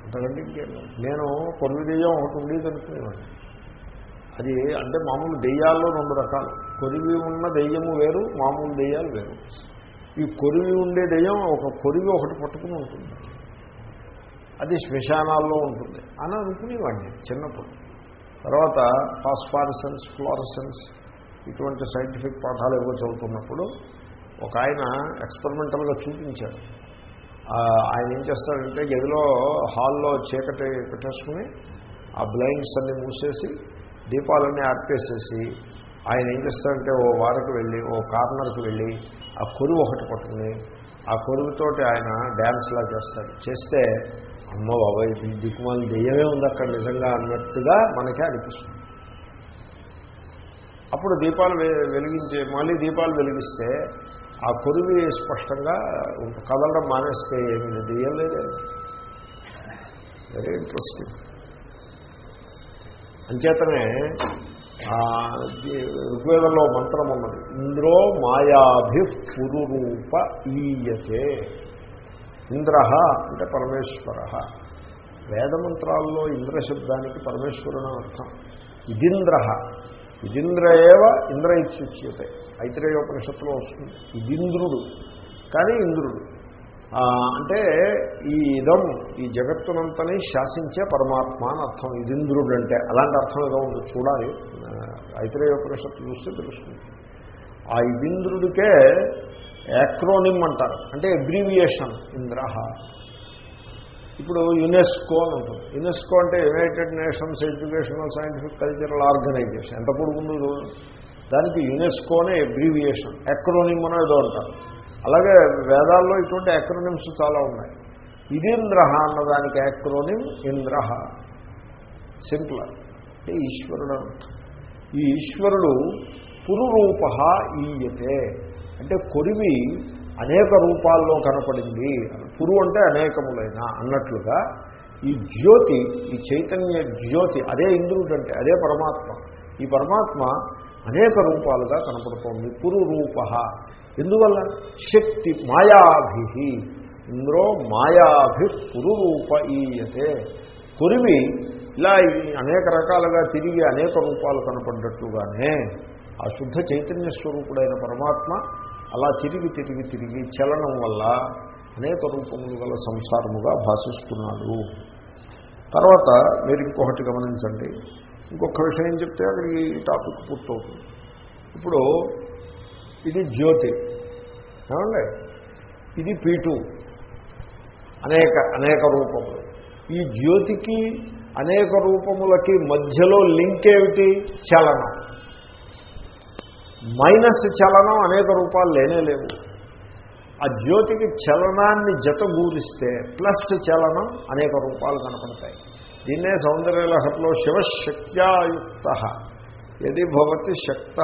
అంతకంటే ఇంకేం లేదు. నేను కొరివి దెయ్యం ఒకటి ఉండేది అనుకునేవాడిని అది అంటే మామూలు దెయ్యాల్లో రెండు రకాలు కొరివి ఉన్న దెయ్యము వేరు మామూలు దెయ్యాలు వేరు ఈ కొరివి ఉండే దెయ్యం ఒక కొరివి ఒకటి పట్టుకుని ఉంటుంది అది శ్మశానాల్లో ఉంటుంది అని అనుకునేవాడిని చిన్నప్పుడు తర్వాత ఫాస్ఫారిసెన్స్ ఫ్లోరసెన్స్ ఇటువంటి సైంటిఫిక్ పాఠాలు ఏవో చదువుతున్నప్పుడు ఒక ఆయన ఎక్స్పెరిమెంటల్గా చూపించాడు ఆ, ఆయన ఏం చేస్తాడంటే గదిలో హాల్లో చీకటి పెట్టేసుకుని ఆ బ్లైండ్స్ అన్ని మూసేసి దీపాలన్నీ ఆర్పేసేసి ఆయన ఏం చేస్తాడంటే ఓ వారికి వెళ్ళి ఓ కార్నర్కి వెళ్ళి ఆ కొరువు ఒకటి పట్టుకుని ఆ కొరువుతోటి ఆయన డ్యాన్స్లా చేస్తాడు చేస్తే అమ్మ బాబాయ్ ఇది దిక్కుమాలి దెయ్యమే ఉంది అక్కడ నిజంగా అన్నట్టుగా మనకే అనిపిస్తుంది అప్పుడు దీపాలు వె- వెలిగించే మళ్ళీ దీపాలు వెలిగిస్తే ఆ కొరివి స్పష్టంగా కదలడం మానేస్తే ఏమి లేదు దెయ్యం లేదే వెరీ ఇంట్రెస్టింగ్ అంచేతనే ఆ, ది- ఋగ్వేదంలో మంత్రం ఉన్నది ఇంద్రో మాయాభి పురురూప ఈయతే ఇంద్ర అంటే పరమేశ్వర వేదమంత్రాల్లో ఇంద్ర శబ్దానికి పరమేశ్వరుడు అని అర్థం ఇదింద్ర ఇదింద్ర ఏవ ఇంద్ర ఇత్యుచ్యతే ఐత్రేయోపనిషత్తులో వస్తుంది ఇదింద్రుడు కానీ ఇంద్రుడు ఆ, అంటే ఈ ఇదం ఈ జగత్తునంతని శాసించే పరమాత్మ అని అర్థం ఇదింద్రుడు అంటే అలాంటి అర్థం ఏదో ఉంది చూడాలి ఆ, ఐత్రేయోపనిషత్తు చూస్తే తెలుస్తుంది ఆ ఇదింద్రుడికే యాక్రోనిమ్ అంటారు అంటే అబ్రీవియేషన్ ఇంద్ర ఇప్పుడు యునెస్కో అని ఉంటుంది యునెస్కో అంటే United Nations Educational Scientific Cultural Organization ఎంత పొడుగుందో చూడండి. దానికి యునెస్కో అనే అబ్రీవియేషన్ ఎక్రోనిమ్ అని ఏదో అంటారు అలాగే వేదాల్లో ఇటువంటి ఎక్రోనిమ్స్ చాలా ఉన్నాయి ఇదింద్ర అన్నదానికి ఎక్రోనిమ్ ఇంద్ర సింపుల్ అంటే ఈశ్వరుడు అని అర్థం. ఈ ఈశ్వరుడు పురురూప ఈయతే అంటే కొరివి అనేక రూపాల్లో కనపడింది పురు అంటే అనేకములైన అన్నట్లుగా ఈ జ్యోతి ఈ చైతన్య జ్యోతి అదే ఇంద్రుడు అంటే అదే పరమాత్మ ఈ పరమాత్మ అనేక రూపాలుగా కనపడుతోంది పురు రూప ఎందువల్ల శక్తి మాయాభి ఇంద్రో మాయాభి పురురూప ఈయతే కొరివి ఇలా ఈ అనేక రకాలుగా తిరిగి అనేక రూపాలు కనపడ్డట్లుగానే ఆ శుద్ధ చైతన్య స్వరూపుడైన పరమాత్మ అలా తిరిగి తిరిగి తిరిగి చలనం వల్ల అనేక రూపములు గల సంసారముగా భాషిస్తున్నాడు తర్వాత మీరు ఇంకొకటి గమనించండి ఇంకొక విషయం చెప్తే అక్కడికి ఈ టాపిక్ పూర్తవుతుంది ఇప్పుడు ఇది జ్యోతి ఏమండి ఇది పీటు అనేక అనేక రూపములు ఈ జ్యోతికి అనేక రూపములకి మధ్యలో లింక్ ఏమిటి చలనం మైనస్ చలనం అనేక రూపాలు లేనే లేవు ఆ జ్యోతికి చలనాన్ని జతగూరిస్తే ప్లస్ చలనం అనేక రూపాలు కనపడతాయి దీన్నే సౌందర్యలహరిలో శివశక్త్యాయుక్త యది భవతి శక్త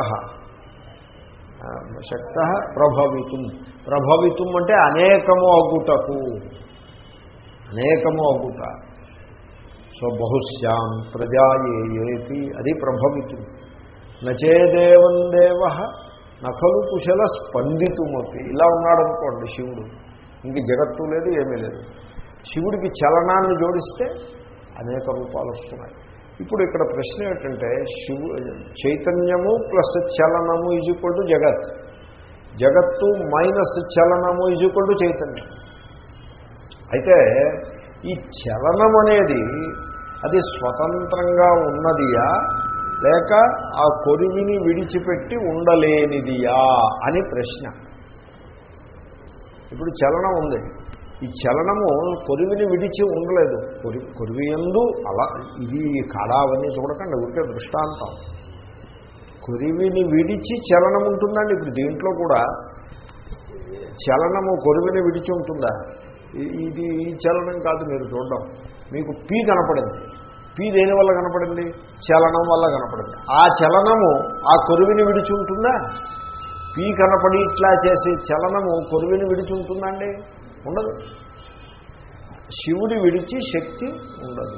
శక్త ప్రభవితుం ప్రభవితుం అంటే అనేకము అగుటకు అనేకము అగుట సో బహుశ్యాం ప్రజాయేతి అది ప్రభవితుం నచేదేవం దేవ నఖలు కుశల స్పందితుమపి ఇలా ఉన్నాడనుకోండి శివుడు ఇంక జగత్తు లేదు ఏమీ లేదు శివుడికి చలనాన్ని జోడిస్తే అనేక రూపాలు వస్తున్నాయి ఇప్పుడు ఇక్కడ ప్రశ్న ఏంటంటే శివు చైతన్యము ప్లస్ చలనము ఈజ్ ఈక్వల్ టు జగత్ జగత్తు మైనస్ చలనము ఈజ్ ఈక్వల్ టు చైతన్యం అయితే ఈ చలనం అనేది అది స్వతంత్రంగా ఉన్నదియా లేక ఆ కొరివిని విడిచిపెట్టి ఉండలేనిదియా అని ప్రశ్న ఇప్పుడు చలనం ఉంది ఈ చలనము కొరివిని విడిచి ఉండలేదు కొరి కొరివి ఎందు అలా ఇది కాడా అవన్నీ చూడకండి ఊరికే దృష్టాంతం కొరివిని విడిచి చలనం ఉంటుందండి ఇప్పుడు దీంట్లో కూడా చలనము కొరివిని విడిచి ఉంటుందా ఇ- ఇది ఈ చలనం కాదు మీరు చూడడం మీకు పీ కనపడింది పీ దేని వల్ల కనపడింది చలనం వల్ల కనపడింది ఆ చలనము ఆ కొరివిని విడిచి ఉంటుందా పీ కనపడి ఇట్లా చేసే చలనము కొరివిని విడిచి ఉంటుందండి ఉండదు శివుడి విడిచి శక్తి ఉండదు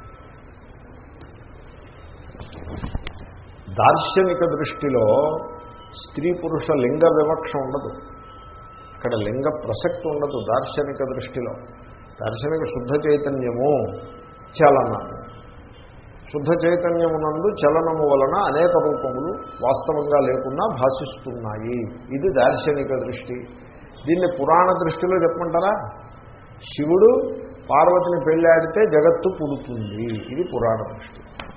దార్శనిక దృష్టిలో స్త్రీ పురుష లింగ వివక్ష ఉండదు ఇక్కడ లింగ ప్రసక్తి ఉండదు దార్శనిక దృష్టిలో దార్శనిక శుద్ధ చైతన్యము చలనము శుద్ధ చైతన్యమునందు చలనము వలన అనేక రూపములు వాస్తవంగా లేకుండా భాషిస్తున్నాయి ఇది దార్శనిక దృష్టి దీన్ని పురాణ దృష్టిలో చెప్పమంటారా శివుడు పార్వతిని పెళ్ళాడితే జగత్తు పుడుతుంది ఇది పురాణ దృష్టి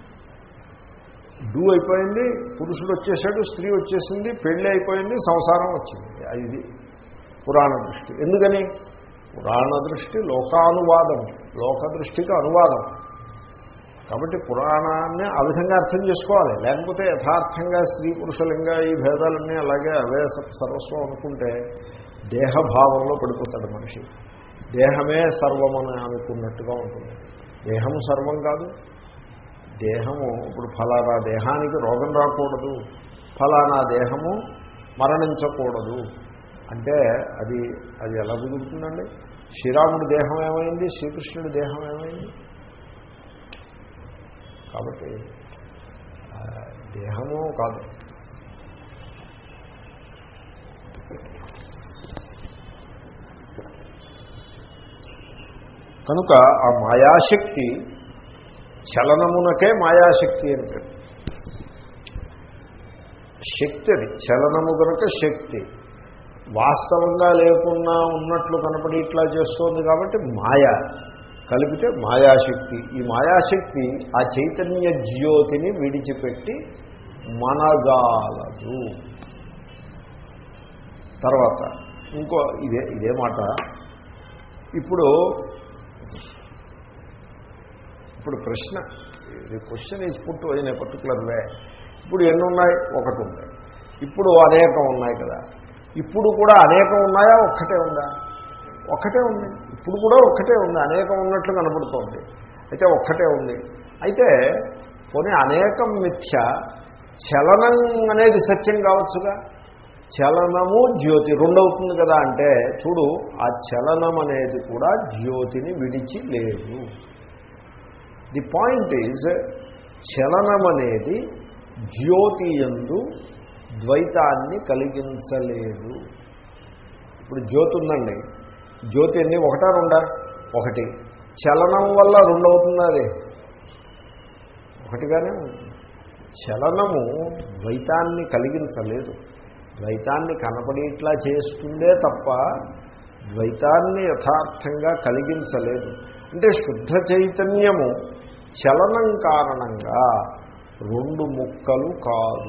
డూ అయిపోయింది పురుషుడు వచ్చేసాడు స్త్రీ వచ్చేసింది పెళ్ళి అయిపోయింది సంసారం వచ్చింది ఇది పురాణ దృష్టి ఎందుకని పురాణ దృష్టి లోకానువాదం లోక దృష్టికి అనువాదం కాబట్టి పురాణాన్ని ఆ విధంగా అర్థం చేసుకోవాలి లేకపోతే యథార్థంగా స్త్రీ పురుషలింగా ఈ భేదాలన్నీ అలాగే అవే సర్వస్వం అనుకుంటే దేహభావంలో పడిపోతాడు మనిషి దేహమే సర్వమని అనుకున్నట్టుగా ఉంటుంది దేహము సర్వం కాదు దేహము ఇప్పుడు ఫలానా దేహానికి రోగం రాకూడదు ఫలానా దేహము మరణించకూడదు అంటే అది అది ఎలా కుదురుతుందండి శ్రీరాముడి దేహం ఏమైంది శ్రీకృష్ణుడి దేహం ఏమైంది కాబట్టి దేహము కాదు కనుక ఆ మాయాశక్తి చలనమునకే మాయాశక్తి అని పేరు శక్తి అది చలనము కనుక శక్తి వాస్తవంగా లేకున్నా ఉన్నట్లు కనపడి ఇట్లా చేస్తోంది కాబట్టి మాయ కలిపితే మాయాశక్తి ఈ మాయాశక్తి ఆ చైతన్య జ్యోతిని విడిచిపెట్టి మనజాలదు తర్వాత ఇంకో ఇదే ఇదే మాట ఇప్పుడు ఇప్పుడు ప్రశ్న the question is put in a particular way ఇప్పుడు ఎన్ని ఉన్నాయి ఒకటి ఉంది ఇప్పుడు అనేకం ఉన్నాయి కదా ఇప్పుడు కూడా అనేకం ఉన్నాయా ఒక్కటే ఉందా ఒక్కటే ఉంది ఇప్పుడు కూడా ఒక్కటే ఉంది అనేకం ఉన్నట్లు కనపడుతోంది అయితే ఒక్కటే ఉంది అయితే పోనీ అనేకం మిథ్య చలనం అనేది సత్యం కావచ్చుగా చలనము జ్యోతి రెండవుతుంది కదా అంటే చూడు ఆ చలనం అనేది కూడా జ్యోతిని విడిచి లేదు ది పాయింట్ ఈజ్ చలనం అనేది జ్యోతి ఎందు ద్వైతాన్ని కలిగించలేదు ఇప్పుడు జ్యోతి ఉందండి జ్యోతి ఎన్ని ఒకటా రెండా ఒకటి చలనం వల్ల రెండు అవుతుంది అది ఒకటిగానే ఉంటుంది చలనము ద్వైతాన్ని కలిగించలేదు ద్వైతాన్ని కనపడేట్లా చేస్తుందే తప్ప ద్వైతాన్ని యథార్థంగా కలిగించలేదు అంటే శుద్ధ చైతన్యము చలనం కారణంగా రెండు ముక్కలు కాదు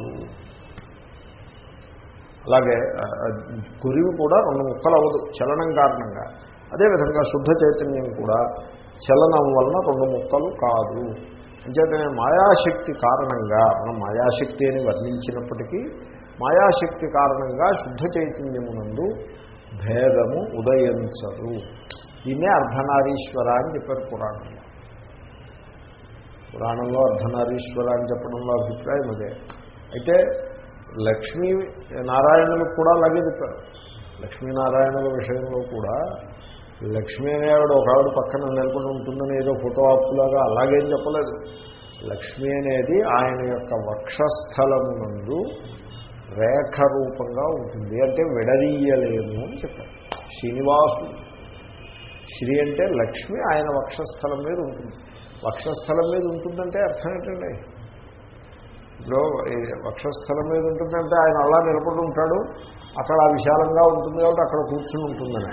అలాగే కొరివి కూడా రెండు ముక్కలు అవ్వదు చలనం కారణంగా అదేవిధంగా శుద్ధ చైతన్యం కూడా చలనం వలన రెండు ముక్కలు కాదు అంచేతనే మాయాశక్తి కారణంగా మనం మాయాశక్తి అని వర్ణించినప్పటికీ మాయాశక్తి కారణంగా శుద్ధ చైతన్యమునందు భేదము ఉదయించదు దీన్నే అర్ధనారీశ్వర అని చెప్పారు పురాణంలో పురాణంలో అర్ధనారీశ్వర అని చెప్పడంలో అభిప్రాయం అదే అయితే లక్ష్మీ నారాయణులకు కూడా అలాగే చెప్పారు లక్ష్మీనారాయణుల విషయంలో కూడా లక్ష్మీ అనేవాడు ఒక ఆవిడ పక్కన నిలబడి ఉంటుందని ఏదో ఫోటో ఆపులాగా అలాగేం చెప్పలేదు లక్ష్మి అనేది ఆయన యొక్క వక్షస్థలమునందు రేఖ రూపంగా ఉంటుంది అంటే విడదీయలేము అని చెప్పారు శ్రీనివాసు శ్రీ అంటే లక్ష్మి ఆయన వక్షస్థలం మీద ఉంటుంది వక్షస్థలం మీద ఉంటుందంటే అర్థం ఏంటండి ఇప్పుడు వక్షస్థలం మీద ఉంటుందంటే ఆయన అలా నిలబడి ఉంటాడు అక్కడ విశాలంగా ఉంటుంది కాబట్టి అక్కడ కూర్చుని ఉంటుందని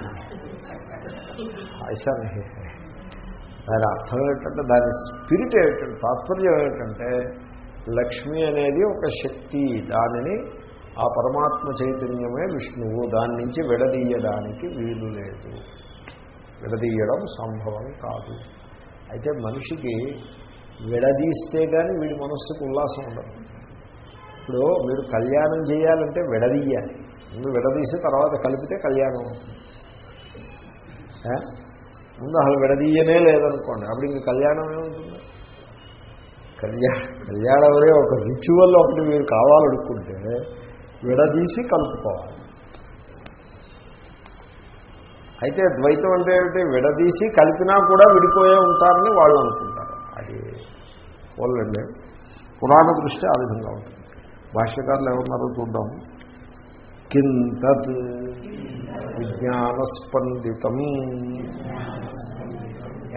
ఐసాని దాని అర్థం ఏంటంటే దాని స్పిరిట్ ఏమిటంటే తాత్పర్యం ఏమిటంటే లక్ష్మి అనేది ఒక శక్తి దానిని ఆ పరమాత్మ చైతన్యమే విష్ణువు దాని నుంచి విడదీయడానికి వీలు లేదు విడదీయడం సంభవం కాదు అయితే మనిషికి విడదీస్తే కానీ వీడి మనస్సుకు ఉల్లాసం ఉండదు ఇప్పుడు మీరు కళ్యాణం చేయాలంటే విడదీయాలి ముందు విడదీసి తర్వాత కలిపితే కళ్యాణం అవుతుంది ముందు అసలు విడదీయనే లేదనుకోండి అప్పుడు ఇంక కళ్యాణం ఏముంటుంది కళ్యాణ కళ్యాణం అనే ఒక రిచువల్ ఒకటి మీరు కావాలనుకుంటే విడదీసి కలుపుకోవాలి అయితే ద్వైతం అంటే ఏమిటి విడదీసి కలిపినా కూడా విడిపోయే ఉంటారని వాళ్ళు అనుకుంటారు అది వాళ్ళండి పురాణ దృష్టి ఆ విధంగా ఉంటుంది భాష్యకారులు ఏమన్నారో చూద్దాం కింతత్ విజ్ఞానస్పందితం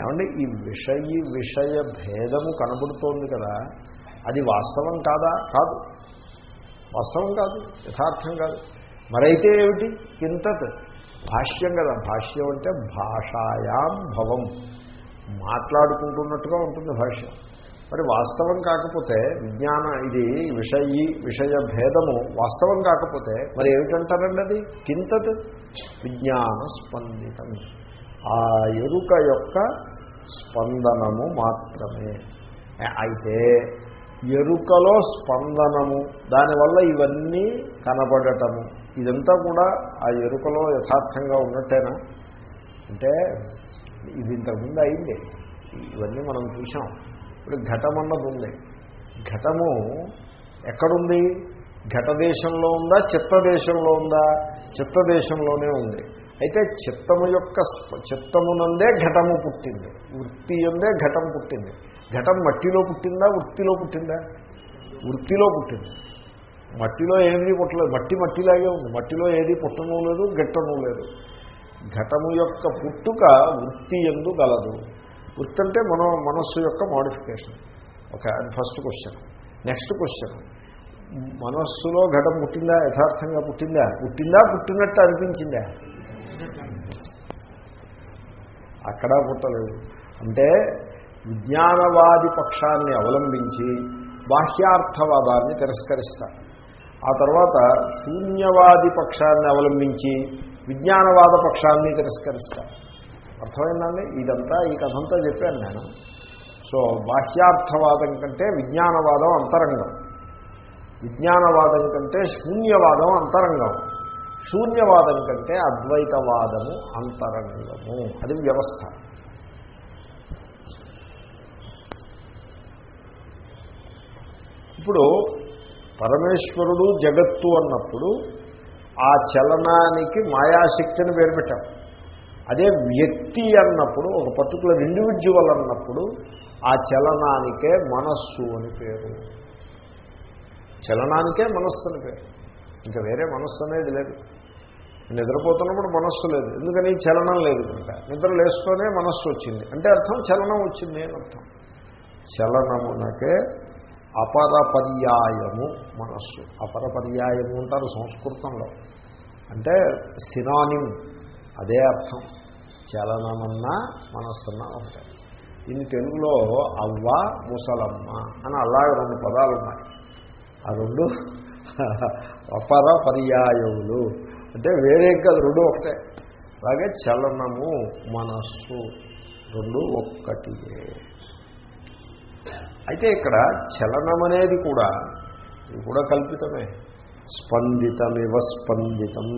ఏమంటే ఈ విషయ విషయ భేదము కనబడుతోంది కదా అది వాస్తవం కాదా కాదు వాస్తవం కాదు యథార్థం కాదు మరైతే ఏమిటి కింతత్ భాష్యం కదా భాష్యం అంటే భాషాయాం భవం మాట్లాడుకుంటున్నట్టుగా ఉంటుంది భాష్యం మరి వాస్తవం కాకపోతే విజ్ఞాన ఇది విషయీ విషయ భేదము వాస్తవం కాకపోతే మరి ఏమిటంటారండి అది కింతత్ విజ్ఞాన స్పందితం ఆ ఎరుక యొక్క స్పందనము మాత్రమే అయితే ఎరుకలో స్పందనము దానివల్ల ఇవన్నీ కనబడటము ఇదంతా కూడా ఆ ఎరుకలో యథార్థంగా ఉన్నట్టేనా అంటే ఇది ఇంతకుముందు అయింది ఇవన్నీ మనం చూసాం ఇప్పుడు ఘటం అన్నది ఉంది ఘటము ఎక్కడుంది ఘట దేశంలో ఉందా చిత్త దేశంలో ఉందా చిత్త దేశంలోనే ఉంది అయితే చిత్తము యొక్క స్ప- చిత్తమునందే ఘటము పుట్టింది వృత్తి ఉందే ఘటం పుట్టింది ఘటం మట్టిలో పుట్టిందా వృత్తిలో పుట్టిందా వృత్తిలో పుట్టింది మట్టిలో ఏమీ పుట్టలేదు మట్టి మట్టిలాగే ఉంది మట్టిలో ఏది పుట్టను లేదు గిట్టను లేదు ఘటము యొక్క పుట్టుక వృత్తి ఎందు గలదు వృత్తి అంటే మన మనస్సు యొక్క మోడిఫికేషన్ ఓకే అది ఫస్ట్ క్వశ్చన్ నెక్స్ట్ క్వశ్చన్ మనస్సులో ఘటం పుట్టిందా యథార్థంగా పుట్టిందా పుట్టిందా పుట్టినట్టు అనిపించిందా అక్కడ పుట్టలేదు అంటే విజ్ఞానవాది పక్షాన్ని అవలంబించి బాహ్యార్థవాదాన్ని తిరస్కరిస్తారు ఆ తర్వాత శూన్యవాది పక్షాన్ని అవలంబించి విజ్ఞానవాద పక్షాన్ని తిరస్కరిస్తారు అర్థమైందండి ఇదంతా ఈ కథంతా చెప్పాను నేను సో బాహ్యార్థవాదం కంటే విజ్ఞానవాదం అంతరంగం విజ్ఞానవాదం కంటే శూన్యవాదం అంతరంగం శూన్యవాదం కంటే అద్వైతవాదము అంతరంగము అది వ్యవస్థ ఇప్పుడు పరమేశ్వరుడు జగత్తు అన్నప్పుడు ఆ చలనానికి మాయాశక్తిని పేరు పెట్టాం అదే వ్యక్తి అన్నప్పుడు ఒక పర్టికులర్ ఇండివిజువల్ అన్నప్పుడు ఆ చలనానికే మనస్సు అని పేరు చలనానికే మనస్సు అని పేరు ఇంకా వేరే మనస్సు అనేది లేదు నిద్రపోతున్నప్పుడు మనస్సు లేదు ఎందుకని చలనం లేదు కనుక నిద్ర లేస్తూనే మనస్సు వచ్చింది అంటే అర్థం చలనం వచ్చింది అని అర్థం చలనమునకే అపర పర్యాయము మనస్సు అపర పర్యాయము అంటారు సంస్కృతంలో అంటే సినానిమ్ అదే అర్థం చలనమన్నా మనస్సున్నా ఒకటే దీని తెలుగులో అవ్వ ముసలమ్మ అని అలాగే రెండు పదాలు ఉన్నాయి ఆ రెండు అపర పర్యాయములు అంటే వేరే కాదు రెండు ఒకటే అలాగే చలనము మనస్సు రెండు ఒక్కటియే అయితే ఇక్కడ చలనం అనేది కూడా ఇది కూడా కల్పితమే స్పందితమివ స్పందితం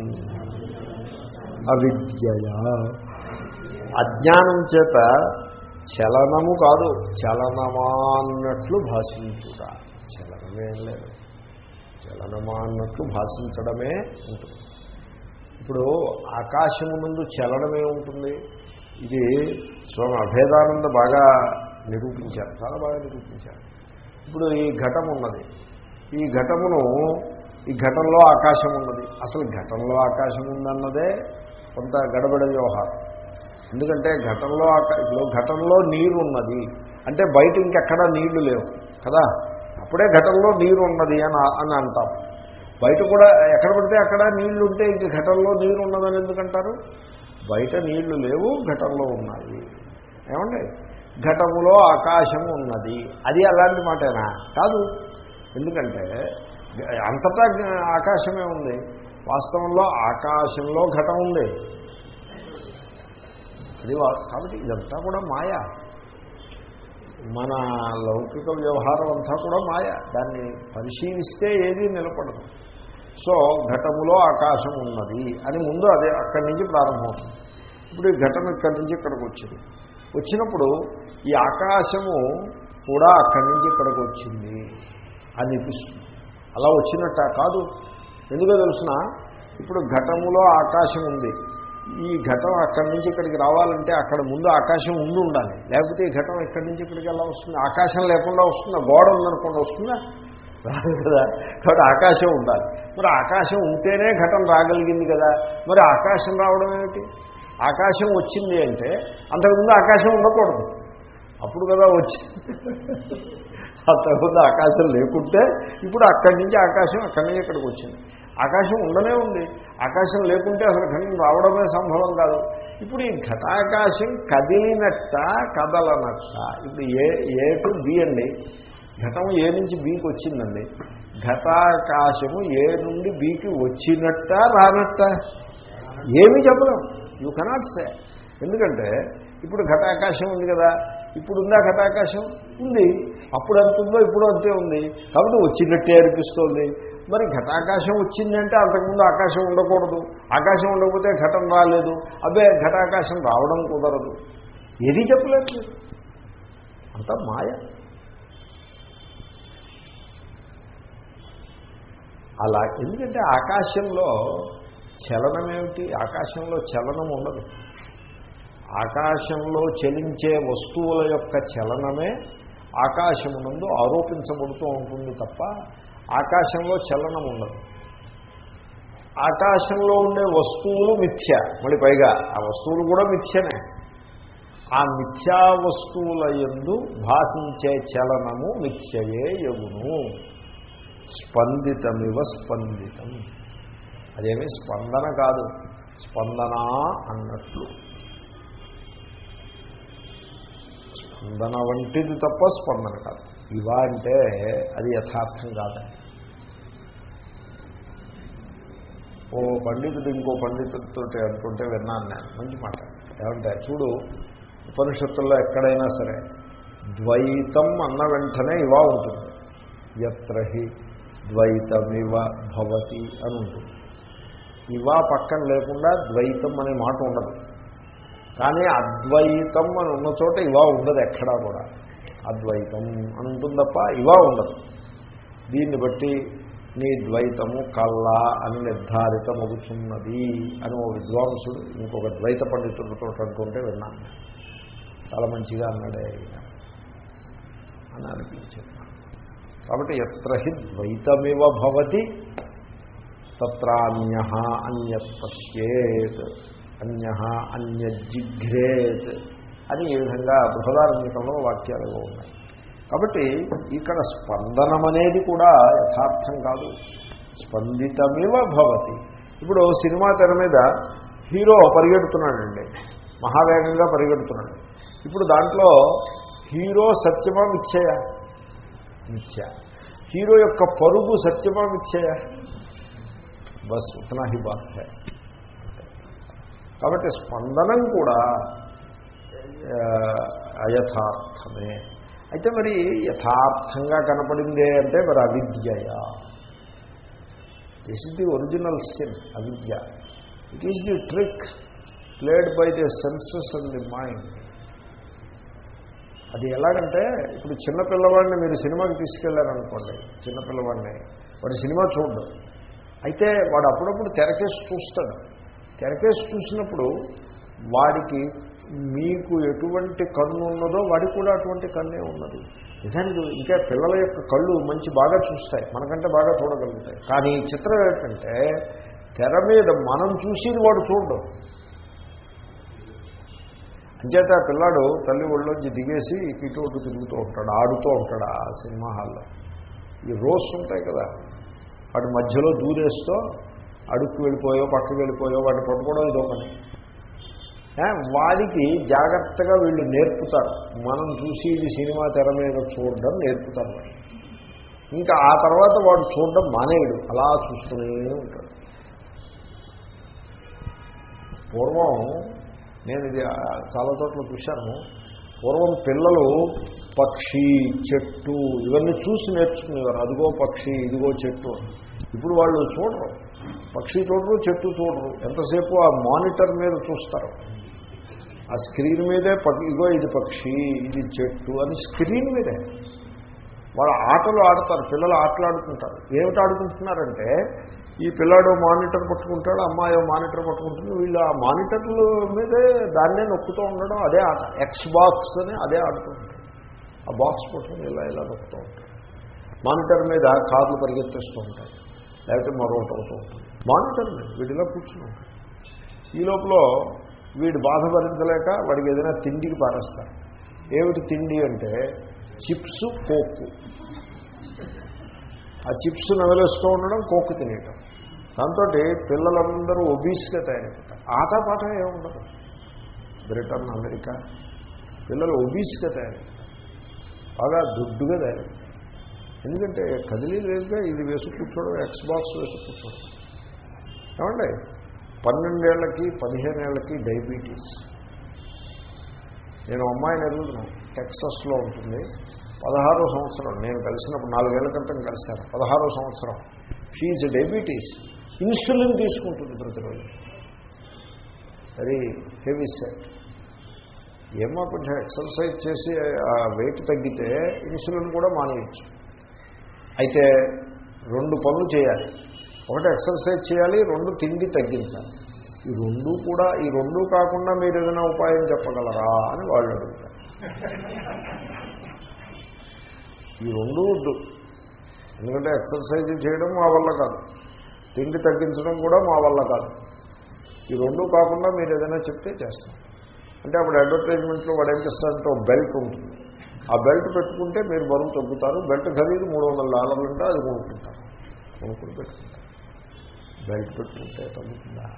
అవిద్యయ అజ్ఞానం చేత చలనము కాదు చలనమా అన్నట్లు భాషించుట చలనమేం లేదు చలనమా అన్నట్లు భాషించడమే ఉంటుంది ఇప్పుడు ఆకాశము ముందు చలనమే ఉంటుంది ఇది స్వామి అభేదానంద బాగా నిరూపించారు చాలా బాగా నిరూపించారు ఇప్పుడు ఈ ఘటం ఉన్నది ఈ ఘటమును ఈ ఘటంలో ఆకాశం ఉన్నది అసలు ఘటంలో ఆకాశం ఉందన్నదే కొంత గడబడ వ్యవహారం ఎందుకంటే ఘటంలో ఆకా ఇప్పుడు ఘటంలో నీరు ఉన్నది అంటే బయట ఇంకెక్కడా నీళ్లు లేవు కదా అప్పుడే ఘటంలో నీరు ఉన్నది అని అని అంటాం బయట కూడా ఎక్కడ పడితే అక్కడ నీళ్లు ఉంటే ఇంక ఘటంలో నీరు ఉన్నదని ఎందుకంటారు బయట నీళ్లు లేవు ఘటంలో ఉన్నాయి ఏమండి ఘటములో ఆకాశము ఉన్నది అది అలాంటి మాటేనా కాదు ఎందుకంటే అంతటా ఆకాశమే ఉంది వాస్తవంలో ఆకాశంలో ఘటం ఉంది అది వా- కాబట్టి ఇదంతా కూడా మాయ మన లౌకిక వ్యవహారం అంతా కూడా మాయ దాన్ని పరిశీలిస్తే ఏదీ నిలబడదు సో ఘటములో ఆకాశం ఉన్నది అని ముందు అదే అక్కడి నుంచి ప్రారంభమవుతుంది ఇప్పుడు ఈ ఘటన ఇక్కడి నుంచి ఇక్కడికి వచ్చింది వచ్చినప్పుడు ఈ ఆకాశము కూడా అక్కడి నుంచి ఇక్కడికి వచ్చింది అని అనిపిస్తుంది అలా వచ్చినట్ట కాదు ఎందుకో తెలుసిన ఇప్పుడు ఘటములో ఆకాశం ఉంది ఈ ఘటం అక్కడి నుంచి ఇక్కడికి రావాలంటే అక్కడ ముందు ఆకాశం ఉండి ఉండాలి లేకపోతే ఈ ఘటం ఇక్కడి నుంచి ఇక్కడికి ఎలా వస్తుంది ఆకాశం లేకుండా వస్తుందా గోడ ఉందనుకుండా వస్తుందా రాదు కదా కాబట్టి ఆకాశం ఉండాలి మరి ఆకాశం ఉంటేనే ఘటన రాగలిగింది కదా మరి ఆకాశం రావడం ఏమిటి ఆకాశం వచ్చింది అంటే అంతకుముందు ఆకాశం ఉండకూడదు అప్పుడు కదా వచ్చింది అంతకుముందు ఆకాశం లేకుంటే ఇప్పుడు అక్కడి నుంచి ఆకాశం అక్కడి నుంచి ఇక్కడికి వచ్చింది ఆకాశం ఉండనే ఉంది ఆకాశం లేకుంటే అసలు ఘటన రావడమే సంభవం కాదు ఇప్పుడు ఈ ఘటాకాశం కదిలినట్ట కదలనట్ట ఇప్పుడు ఏ ఏ టు బి అండి ఘటం ఏ నుంచి బీకి వచ్చిందండి ఘటాకాశము ఏ నుండి బీకి వచ్చినట్ట రానట్ట ఏమీ చెప్పలేం యూ కెనాట్ సే ఎందుకంటే ఇప్పుడు ఘటాకాశం ఉంది కదా ఇప్పుడు ఉందా ఘటాకాశం ఉంది అప్పుడు ఎంత ఉందో ఇప్పుడు అంతే ఉంది కాబట్టి వచ్చినట్టే అనిపిస్తోంది మరి ఘటాకాశం వచ్చిందంటే అంతకుముందు ఆకాశం ఉండకూడదు ఆకాశం ఉండకపోతే ఘటన రాలేదు అబ్బే ఘటాకాశం రావడం కుదరదు ఏది చెప్పలేదు మీరు. అంతా మాయ అలా ఎందుకంటే ఆకాశంలో చలనం ఏమిటి ఆకాశంలో చలనం ఉండదు ఆకాశంలో చలించే వస్తువుల యొక్క చలనమే ఆకాశమునందు ఆరోపించబడుతూ ఉంటుంది తప్ప ఆకాశంలో చలనం ఉండదు ఆకాశంలో ఉండే వస్తువులు మిథ్య మళ్ళీ పైగా ఆ వస్తువులు కూడా మిథ్యనే ఆ మిథ్యా వస్తువుల ఎందు భాషించే చలనము మిథ్యయే యగును స్పందితమివ స్పందితం అదేమీ స్పందన కాదు స్పందన అన్నట్లు స్పందన వంటిది తప్ప స్పందన కాదు ఇవా అంటే అది యథార్థం కాదండి ఓ పండితుడు ఇంకో పండితుడితో అనుకుంటే విన్నాను నేను మంచి మాట ఏమంటే చూడు ఉపనిషత్తుల్లో ఎక్కడైనా సరే ద్వైతం అన్న వెంటనే ఇవా ఉంటుంది ఎత్రహి ద్వైతమివ భవతి అని ఉంటుంది ఇవా పక్కన లేకుండా ద్వైతం అనే మాట ఉండదు కానీ అద్వైతం అని ఉన్న చోట ఇవా ఉండదు ఎక్కడా కూడా అద్వైతం అని ఉంటుంది తప్ప ఇవా ఉండదు దీన్ని బట్టి నీ ద్వైతము కల్లా అని నిర్ధారితమవుతున్నది అని ఓ విద్వాంసుడు ఇంకొక ద్వైత పండితుడితో అనుకుంటే విన్నాను చాలా మంచిగా అన్నాడే ఆయన అని అనిపించింది కాబట్టి ఎత్ర హి ద్వైతమివ భవతి తత్రాన్య అన్యత్ పశ్యేత్ అన్య అన్యజిఘ్రేత్ అని ఈ విధంగా బృహదారంకంలో వాక్యాలు ఉన్నాయి కాబట్టి ఇక్కడ స్పందనం అనేది కూడా యథార్థం కాదు స్పందితమివ భవతి ఇప్పుడు సినిమా తెర మీద హీరో పరిగెడుతున్నాడండి మహావేగంగా పరిగెడుతున్నాడు ఇప్పుడు దాంట్లో హీరో సత్యమా మిథ్యయ మిథ్య హీరో యొక్క పరుగు సత్యమా మిథ్యయ బస్ ఉతనా హీ బాత్ హై కాబట్టి స్పందనం కూడా ఆ, అయథార్థమే అయితే మరి యథార్థంగా కనపడిందే అంటే మరి అవిద్యయా this is the original sin అవిద్య it is the trick played by the senses and the mind అది ఎలాగంటే ఇప్పుడు చిన్నపిల్లవాడిని మీరు సినిమాకి తీసుకెళ్లారనుకోండి చిన్నపిల్లవాడిని వాడు సినిమా చూడడు అయితే వాడు అప్పుడప్పుడు తెరకేసి చూస్తాడు తెరకేసి చూసినప్పుడు వాడికి మీకు ఎటువంటి కన్ను ఉన్నదో వాడికి కూడా అటువంటి కన్నే ఉన్నది నిజానికి ఇంకా పిల్లల యొక్క కళ్ళు మంచి బాగా చూస్తాయి మనకంటే బాగా చూడగలుగుతాయి కానీ చిత్రం ఏంటంటే తెర మీద మనం చూసేది వాడు చూడడం అంచేత ఆ పిల్లాడు తల్లి ఒళ్ళోంచి దిగేసి ఇటు అటు తిరుగుతూ ఉంటాడు ఆడుతూ ఉంటాడు ఆ సినిమా హాల్లో ఈ రోస్ ఉంటాయి కదా వాటి మధ్యలో దూరేస్తూ అడుక్కు వెళ్ళిపోయో పక్కకు వెళ్ళిపోయో వాటిని పట్టుకోవడం ఇదో పని ఏ, వాడికి జాగ్రత్తగా వీళ్ళు నేర్పుతారు మనం చూసి ఇది సినిమా తెర మీద చూడడం నేర్పుతారు వాడు ఇంకా ఆ తర్వాత వాడు చూడడం మానేయడు అలా చూస్తూనే ఉంటాడు పూర్వం నేను ఇది ఆ, చాలా చోట్ల చూశాను పూర్వం పిల్లలు పక్షి చెట్టు ఇవన్నీ చూసి నేర్చుకునేవారు అదిగో పక్షి ఇదిగో చెట్టు అని. ఇప్పుడు వాళ్ళు చూడరు పక్షి చూడరు చెట్టు చూడరు ఎంతసేపు ఆ మానిటర్ మీద చూస్తారు ఆ స్క్రీన్ మీదే పక్షి ఇగో ఇది పక్షి ఇది చెట్టు అని స్క్రీన్ మీదే వాళ్ళు ఆటలు ఆడతారు పిల్లలు ఆటలాడుకుంటారు ఏమిటి ఆడుకుంటున్నారంటే ఈ పిల్లాడు మానిటర్ పట్టుకుంటాడు అమ్మాయి మానిటర్ పట్టుకుంటుంది వీళ్ళు ఆ మానిటర్ల మీదే దాన్నే నొక్కుతూ ఉండడం అదే ఆట ఎక్స్ బాక్స్ అని అదే ఆడుతూ ఉంటారు ఆ బాక్స్ పట్టుకుని ఇలా ఇలా నొక్కుతూ ఉంటారు మానిటర్ మీద కార్లు పరిగెత్తేస్తూ ఉంటాయి లేకపోతే మరొకటి అవుతూ ఉంటుంది మానిటర్ మీద వీడిలో కూర్చుని ఉంటాయి ఈ లోపల వీడు బాధ భరించలేక వాడికి ఏదైనా తిండికి పారేస్తారు ఏమిటి తిండి అంటే చిప్స్ కోక్కు ఆ చిప్స్ నవలేస్తూ ఉండడం కోక్కు తినేయడం దాంతో పిల్లలందరూ ఒబీస్గా తయారైపోతారు ఆటపాట ఏముండదు బ్రిటన్ అమెరికా పిల్లలు ఒబీస్గా తయారైపోతారు బాగా దుడ్డుగా తయారైపోతారు ఎందుకంటే కదిలీ లేదుగా ఇది వేసి కూర్చోవడం ఎక్స్ బాక్స్ వేసి కూర్చోవడం ఏమండి పన్నెండేళ్లకి పదిహేనేళ్లకి డయాబెటీస్ నేను అమ్మాయిని ఎదుగుతున్నాను టెక్సస్లో ఉంటుంది పదహారో సంవత్సరం నేను కలిసినప్పుడు నాలుగేళ్ల క్రితం కలిశాను పదహారో సంవత్సరం షీఈ్ డయాబెటీస్ ఇన్సులిన్ తీసుకుంటుంది ప్రతిరోజు వెరీ హెవీ సెట్ ఏమో కొంచెం ఎక్సర్సైజ్ చేసి ఆ వెయిట్ తగ్గితే ఇన్సులిన్ కూడా మానేయచ్చు అయితే రెండు పనులు చేయాలి ఒకటి ఎక్సర్సైజ్ చేయాలి రెండు తిండి తగ్గించాలి ఈ రెండు కూడా ఈ రెండు కాకుండా మీరు ఏదైనా ఉపాయం చెప్పగలరా అని వాళ్ళు అడుగుతారు ఈ రెండు వద్దు ఎందుకంటే ఎక్సర్సైజ్ చేయడం మా వల్ల కాదు తిండి తగ్గించడం కూడా మా వల్ల కాదు ఈ రెండు కాకుండా మీరు ఏదైనా చెప్తే చేస్తాం అంటే అప్పుడు అడ్వర్టైజ్మెంట్లో వాడు ఏం చేస్తారంటే ఒక బెల్ట్ ఉంటుంది ఆ బెల్ట్ పెట్టుకుంటే మీరు బరువు తగ్గుతారు బెల్ట్ ఖరీదు మూడు వందల డాలర్లు ఉంటే అది కొనుక్కుంటారు కొనుక్కుని పెట్టుకుంటారు బెల్ట్ పెట్టుకుంటే తగ్గుతుందా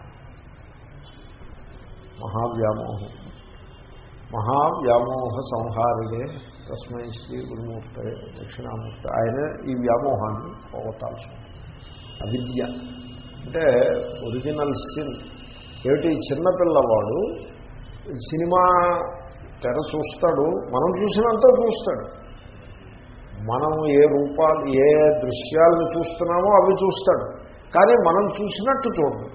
మహావ్యామోహం మహావ్యామోహ సంహారిడే తస్మై శ్రీ గురుమూర్త దక్షిణామూర్తి ఆయన ఈ వ్యామోహాన్ని పోగొట్టాల్సి అవిద్య అంటే ఒరిజినల్ సిన్ ఏమిటి చిన్నపిల్లవాడు సినిమా తెర చూస్తాడు మనం చూసినంత చూస్తాడు మనం ఏ రూపాలు ఏ దృశ్యాలను చూస్తున్నామో అవి చూస్తాడు కానీ మనం చూసినట్టు చూడదు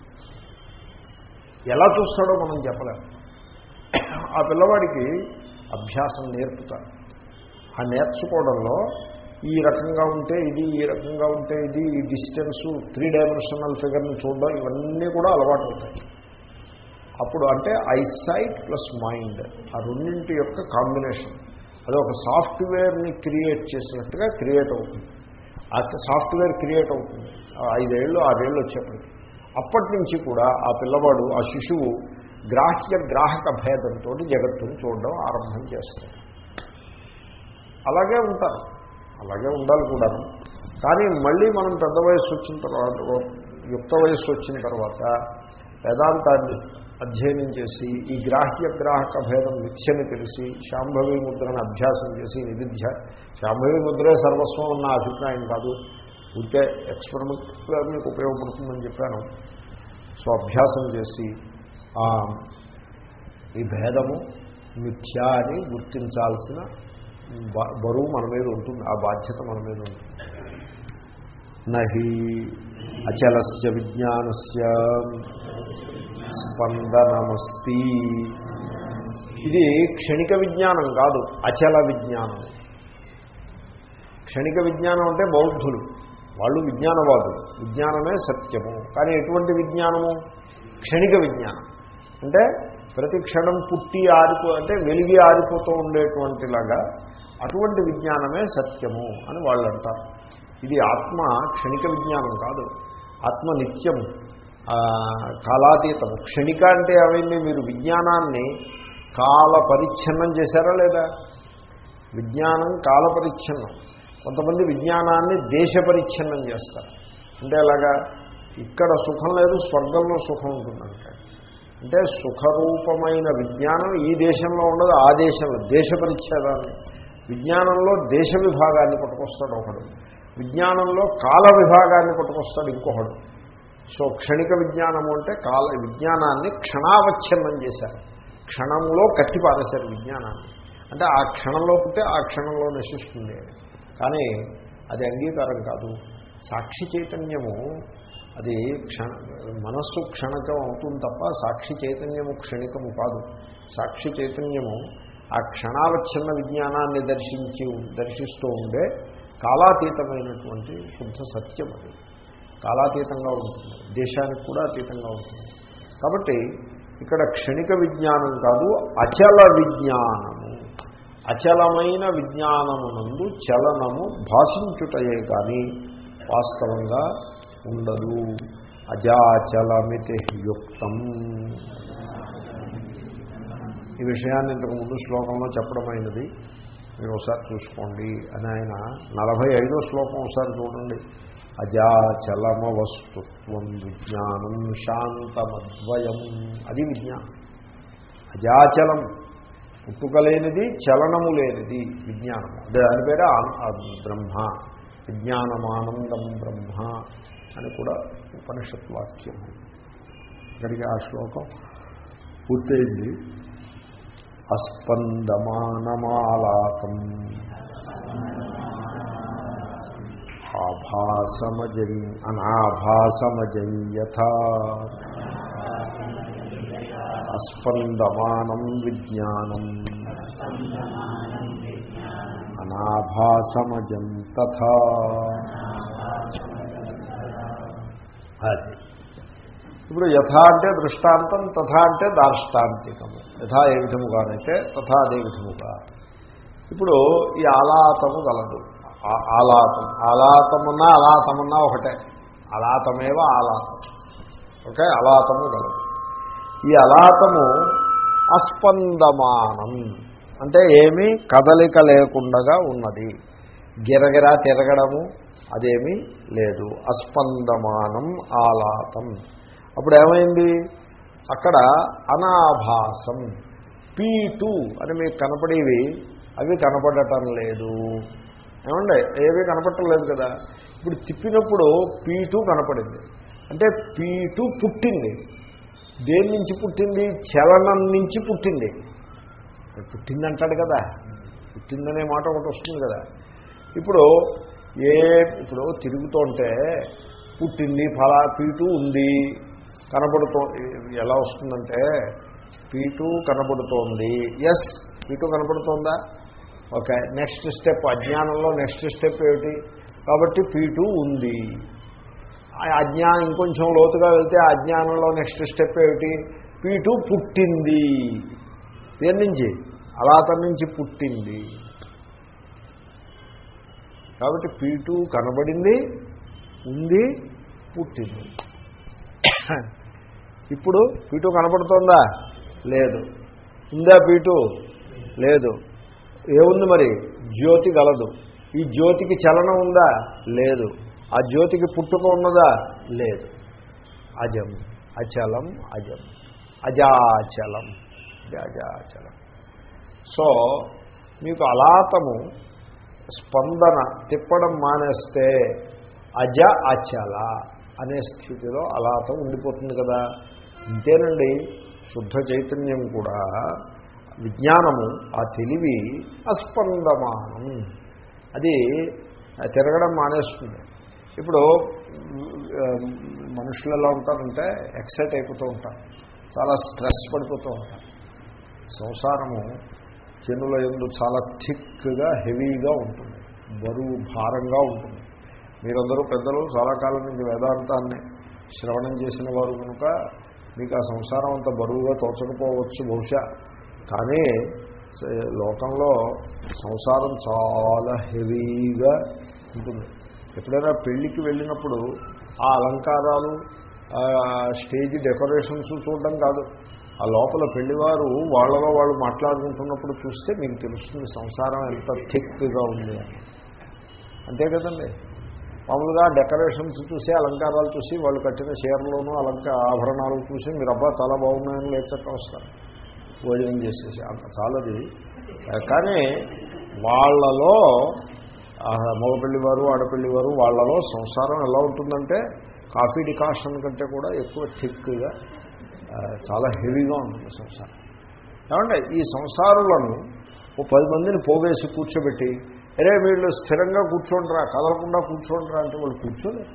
ఎలా చూస్తాడో మనం చెప్పలేము ఆ పిల్లవాడికి అభ్యాసం నేర్పుతారు ఆ నేర్చుకోవడంలో ఈ రకంగా ఉంటే ఇది ఈ రకంగా ఉంటే ఇది ఈ డిస్టెన్సు త్రీ డైమెన్షనల్ ఫిగర్ని చూడడం ఇవన్నీ కూడా అలవాటు అవుతాయి అప్పుడు అంటే ఐసైట్ ప్లస్ మైండ్ ఆ రెండింటి యొక్క కాంబినేషన్ అది ఒక సాఫ్ట్వేర్ని క్రియేట్ చేసినట్టుగా క్రియేట్ అవుతుంది ఆ సాఫ్ట్వేర్ క్రియేట్ అవుతుంది ఐదేళ్ళు ఆరేళ్ళు వచ్చేప్పటికి అప్పటి నుంచి కూడా ఆ పిల్లవాడు ఆ శిశువు గ్రాహ్య గ్రాహక భేదంతో జగత్తుని చూడడం ఆరంభం చేస్తాడు అలాగే ఉంటారు అలాగే ఉండాలి కూడా కానీ మళ్ళీ మనం పెద్ద వయస్సు వచ్చిన తర్వాత యుక్త వయస్సు వచ్చిన తర్వాత వేదాంతాన్ని అధ్యయనం చేసి ఈ గ్రాహ్య గ్రాహక భేదం మిథ్యని తెలిసి శాంభవి ముద్రను అభ్యాసం చేసి నిధిధ్య శాంభవి ముద్రే సర్వస్వం ఉన్న అభిప్రాయం కాదు ఉంటే ఎక్స్పెరిమెంట్గా మీకు ఉపయోగపడుతుందని చెప్పాను సో అభ్యాసం చేసి ఈ భేదము మిథ్య అని గుర్తించాల్సిన బరువు మన మీద ఉంటుంది ఆ బాధ్యత మన మీద ఉంటుంది నహి అచలస్య విజ్ఞానస్య స్పందనమస్తి ఇది క్షణిక విజ్ఞానం కాదు అచల విజ్ఞానం క్షణిక విజ్ఞానం అంటే బౌద్ధులు వాళ్ళు విజ్ఞానవాదులు విజ్ఞానమే సత్యము కానీ ఎటువంటి విజ్ఞానము క్షణిక విజ్ఞానం అంటే ప్రతి క్షణం పుట్టి ఆరిపో అంటే వెలిగి ఆరిపోతూ ఉండేటువంటిలాగా అటువంటి విజ్ఞానమే సత్యము అని వాళ్ళు అంటారు ఇది ఆత్మ క్షణిక విజ్ఞానం కాదు ఆత్మ నిత్యం కాలాతీతము క్షణిక అంటే అవన్నీ మీరు విజ్ఞానాన్ని కాల పరిచ్ఛిన్నం చేశారా లేదా విజ్ఞానం కాల పరిచ్ఛిన్నం కొంతమంది విజ్ఞానాన్ని దేశ పరిచ్ఛిన్నం చేస్తారు అంటే అలాగా ఇక్కడ సుఖం లేదు స్వర్గంలో సుఖం ఉంటుందంటే అంటే సుఖరూపమైన విజ్ఞానం ఈ దేశంలో ఉండదు ఆ దేశంలో దేశ పరిచ్ఛేదాన్ని విజ్ఞానంలో దేశ విభాగాన్ని పట్టుకొస్తాడు ఒకడు విజ్ఞానంలో కాల విభాగాన్ని పట్టుకొస్తాడు ఇంకొకడు సో క్షణిక విజ్ఞానము అంటే కాల విజ్ఞానాన్ని క్షణావచ్ఛిన్నం చేశారు క్షణంలో కట్టి పారేశారు విజ్ఞానాన్ని అంటే ఆ క్షణంలో పుట్టే ఆ క్షణంలో నశిస్తుంది కానీ అది అంగీకారం కాదు సాక్షి చైతన్యము అది క్షణ మనస్సు క్షణకం అవుతుంది తప్ప సాక్షి చైతన్యము క్షణికము కాదు సాక్షి చైతన్యము ఆ క్షణావచ్ఛిన్న విజ్ఞానాన్ని దర్శించి దర్శిస్తూ ఉండే కాలాతీతమైనటువంటి శుద్ధ సత్యం అది కాలాతీతంగా ఉంటుంది దేశానికి కూడా అతీతంగా ఉంటుంది కాబట్టి ఇక్కడ క్షణిక విజ్ఞానం కాదు అచల విజ్ఞానము అచలమైన విజ్ఞానమునందు చలనము భాషించుటయే కానీ వాస్తవంగా ఉండదు అజాచలమితి యుక్తం ఈ విషయాన్ని ఇంతకు ముందు శ్లోకంలో చెప్పడమైనది మీరు ఒకసారి చూసుకోండి అని ఆయన నలభై ఐదో శ్లోకం ఒకసారి చూడండి అజాచలమ వస్తుత్వం విజ్ఞానం శాంతమద్వయం అది విజ్ఞానం అజాచలం పుట్టుకలేనిది చలనము లేనిది విజ్ఞానము అదే దాని పేరే ఆ- బ్రహ్మ విజ్ఞానమానందం బ్రహ్మ అని కూడా ఉపనిషత్ వాక్యం ఇక్కడికి ఆ శ్లోకం పూర్తయింది అస్పందమానమాలాకం ఆభాసమజం అనాభాసమజం యథా అస్పందమానం విజ్ఞానం అనాభాసమజం తథా అది ఇప్పుడు యథా అంటే దృష్టాంతం తథా అంటే దార్ష్టాంతికము యథా ఏ విధముగానైతే తథా అదే విధముగా ఇప్పుడు ఈ ఆలాతము గలదు ఆ- ఆలాతం ఆలాతమున్నా అలాతమున్నా ఒకటే అలాతమేవ ఆలాతం ఓకే అలాతము గలదు ఈ అలాతము అస్పందమానం అంటే ఏమీ కదలిక లేకుండగా ఉన్నది గిరగిరా తిరగడము అదేమీ లేదు అస్పందమానం ఆలాతం అప్పుడు ఏమైంది అక్కడ అనాభాసం పీ టూ అని మీకు కనపడేవి అవి కనపడటం లేదు ఏమండి ఏవి కనపడటం లేదు కదా ఇప్పుడు తిప్పినప్పుడు పీ టూ కనపడింది అంటే పీ టూ పుట్టింది దేని నుంచి పుట్టింది చలనం నుంచి పుట్టింది అది పుట్టిందంటాడు కదా పుట్టిందనే మాట ఒకటి వస్తుంది కదా ఇప్పుడు ఏ ఇప్పుడు తిరుగుతుంటే పుట్టింది ఫలా పీటు ఉంది కనబడుతో ఎలా వస్తుందంటే పీటు కనబడుతోంది ఎస్ పీటు కనబడుతోందా ఓకే నెక్స్ట్ స్టెప్ అజ్ఞానంలో నెక్స్ట్ స్టెప్ ఏమిటి కాబట్టి పీటు ఉంది ఆ అజ్ఞానం ఇంకొంచెం లోతుగా వెళ్తే ఆ అజ్ఞానంలో నెక్స్ట్ స్టెప్ ఏమిటి పీటు పుట్టింది దేని నుంచి అలాత నుంచి పుట్టింది కాబట్టి పీటు కనబడింది ఉంది పుట్టింది ఇప్పుడు పీటు కనపడుతోందా లేదు ఉందా పీటు లేదు ఏముంది మరి జ్యోతి గలదు ఈ జ్యోతికి చలనం ఉందా లేదు ఆ జ్యోతికి పుట్టుక ఉన్నదా లేదు అజం అచలం అజం అజాచలం ఇది అజాచలం సో మీకు అలాతము స్పందన తిప్పడం మానేస్తే అజ అచల అనే స్థితిలో అలాతం ఉండిపోతుంది కదా ఇంతేనండి శుద్ధ చైతన్యం కూడా విజ్ఞానము ఆ తెలివి అస్పందమానం అది తిరగడం మానేస్తుంది ఇప్పుడు ఆ, మనుషులు ఎలా ఉంటారంటే ఎక్సైట్ అయిపోతూ ఉంటారు చాలా స్ట్రెస్ పడిపోతూ ఉంటారు సంసారము చెన్నుల ఎందు చాలా థిక్గా హెవీగా ఉంటుంది బరువు భారంగా ఉంటుంది మీరందరూ పెద్దలు చాలా కాలం నుంచి వేదాంతాన్ని శ్రవణం చేసిన వారు కనుక మీకు ఆ సంసారం అంత బరువుగా తోచకపోవచ్చు బహుశా కానీ స- లోకంలో సంసారం చాలా హెవీగా ఉంటుంది ఎప్పుడైనా పెళ్ళికి వెళ్ళినప్పుడు ఆ అలంకారాలు ఆ స్టేజ్ డెకరేషన్స్ చూడడం కాదు ఆ లోపల పెళ్లివారు వాళ్ళలో వాళ్ళు మాట్లాడుకుంటున్నప్పుడు చూస్తే మీకు తెలుస్తుంది సంసారం ఎంత థిక్గా ఉంది అని అంతే కదండి మామూలుగా డెకరేషన్స్ చూసి అలంకారాలు చూసి వాళ్ళు కట్టిన చీరలోనూ అలంక ఆభరణాలు చూసి మీరు అబ్బా చాలా బాగున్నాయని లేచక్క వస్తారు భోజనం చేసేసి అంత చాలది కానీ వాళ్ళలో ఆ మగపెళ్లి వారు ఆడపెళ్లి వారు వాళ్ళలో సంసారం ఎలా ఉంటుందంటే కాఫీ డికాషన్ కంటే కూడా ఎక్కువ థిక్గా ఆ, చాలా హెవీగా ఉంటుంది సంసారం ఏమంటే ఈ సంసారులను ఓ పది మందిని పోగేసి కూర్చోబెట్టి అరే వీళ్ళు స్థిరంగా కూర్చోండిరా కదలకుండా కూర్చోండిరా అంటే వాళ్ళు కూర్చోలేరు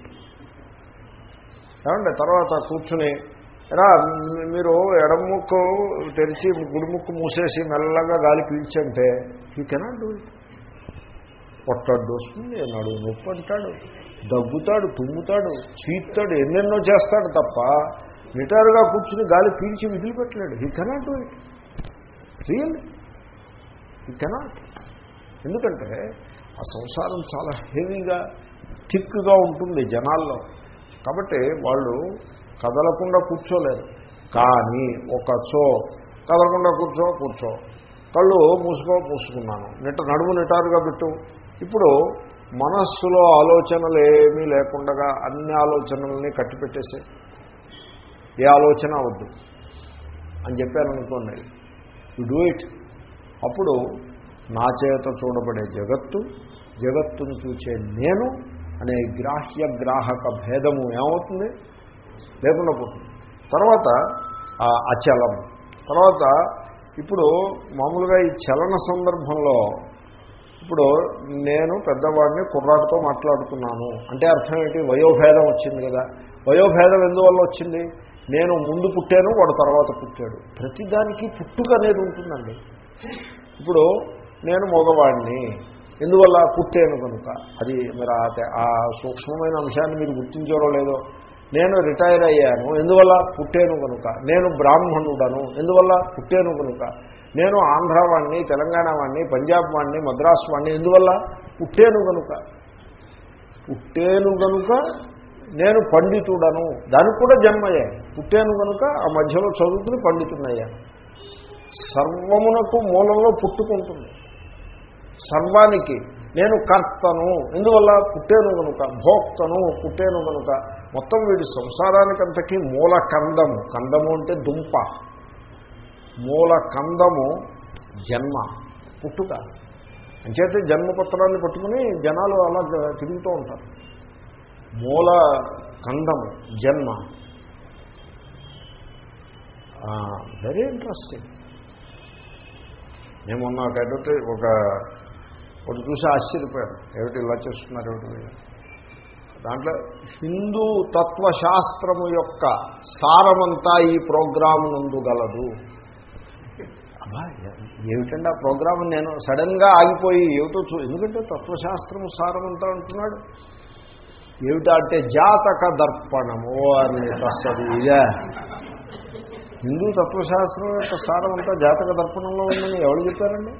ఏమంటే తర్వాత కూర్చుని రా మీరు ఎడమ ముక్కు తెరిచి గుడి ముక్కు మూసేసి మెల్లగా గాలి పీల్చంటే ఈ కెనాట్ డూ ఇట్ పొట్టడ్డు వస్తుంది నడువు నొప్పి అంటాడు దగ్గుతాడు తుమ్ముతాడు చీత్తాడు ఎన్నెన్నో చేస్తాడు తప్ప నిటారుగా కూర్చుని గాలి పీల్చి విధులు పెట్టలేడు he cannot do it really cannot ఎందుకంటే ఆ సంసారం చాలా హెవీగా థిక్గా ఉంటుంది జనాల్లో కాబట్టి వాళ్ళు కదలకుండా కూర్చోలేరు కానీ ఒకచో కదలకుండా కూర్చో కూర్చో కళ్ళు మూసుకో మూసుకున్నాను నిట నడుము నిటారుగా పెట్టు ఇప్పుడు మనస్సులో ఆలోచనలు ఏమీ లేకుండా అన్ని ఆలోచనల్ని కట్టిపెట్టేసే ఏ ఆలోచన వద్దు అని చెప్పారనుకోండి యు డూ ఇట్ అప్పుడు నా చేత చూడబడే జగత్తు జగత్తును చూచే నేను అనే గ్రాహ్య గ్రాహక భేదము ఏమవుతుంది లేకుండా పోతుంది తర్వాత ఆ అచలం తర్వాత ఇప్పుడు మామూలుగా ఈ చలన సందర్భంలో ఇప్పుడు నేను పెద్దవాడిని కుర్రాడితో మాట్లాడుతున్నాను అంటే అర్థం ఏంటి వయోభేదం వచ్చింది కదా వయోభేదం ఎందువల్ల వచ్చింది నేను ముందు పుట్టాను వాడు తర్వాత పుట్టాడు ప్రతిదానికి పుట్టుక అనేది ఉంటుందండి ఇప్పుడు నేను మగవాడిని ఎందువల్ల పుట్టాను కనుక అది మీరు ఆ- ఆ సూక్ష్మమైన అంశాన్ని మీరు గుర్తించారో లేదో నేను రిటైర్ అయ్యాను ఎందువల్ల పుట్టాను కనుక నేను బ్రాహ్మణుడను ఎందువల్ల పుట్టాను కనుక నేను ఆంధ్ర వాడిని తెలంగాణ వాడిని పంజాబ్ వాడిని మద్రాసు వాడిని ఎందువల్ల పుట్టాను కనుక పుట్టేను కనుక నేను పండితుడను దానికి కూడా జన్మయ్యే పుట్టాను కనుక ఆ మధ్యలో చదువుకుని పండితున్నయ్యాను సర్వమునకు మూలంలో పుట్టుకుంటుంది సర్వానికి నేను కర్తను ఎందువల్ల పుట్టేను కనుక భోక్తను పుట్టేను కనుక మొత్తం వీడి సంసారానికంతకీ మూల కందము కందము అంటే దుంప మూల కందము జన్మ పుట్టుక అంచేతే జన్మపత్రాన్ని పట్టుకుని జనాలు అలా తిరుగుతూ ఉంటారు మూల కందము జన్మ వెరీ ఇంట్రెస్టింగ్ నేను మొన్న ఒక అడ్వర్టైజ్ ఒక ఒకటి చూసి ఆశ్చర్యపోయాను ఏమిటి ఇలా చేస్తున్నారు ఏమిటి వీళ్ళు? దాంట్లో హిందూ తత్వశాస్త్రము యొక్క సారమంతా ఈ ప్రోగ్రాం నందు గలదు అబ్బా ఏమిటండి ఆ ప్రోగ్రాం నేను సడన్గా ఆగిపోయి ఏమిటో చూ ఎందుకంటే తత్వశాస్త్రము సారమంతా అంటున్నాడు ఏమిటా అంటే జాతక దర్పణము అని వస్తుంది ఇదే హిందూ తత్వశాస్త్రం యొక్క సారం అంతా జాతక దర్పణంలో ఉందని ఎవరు చెప్పారండి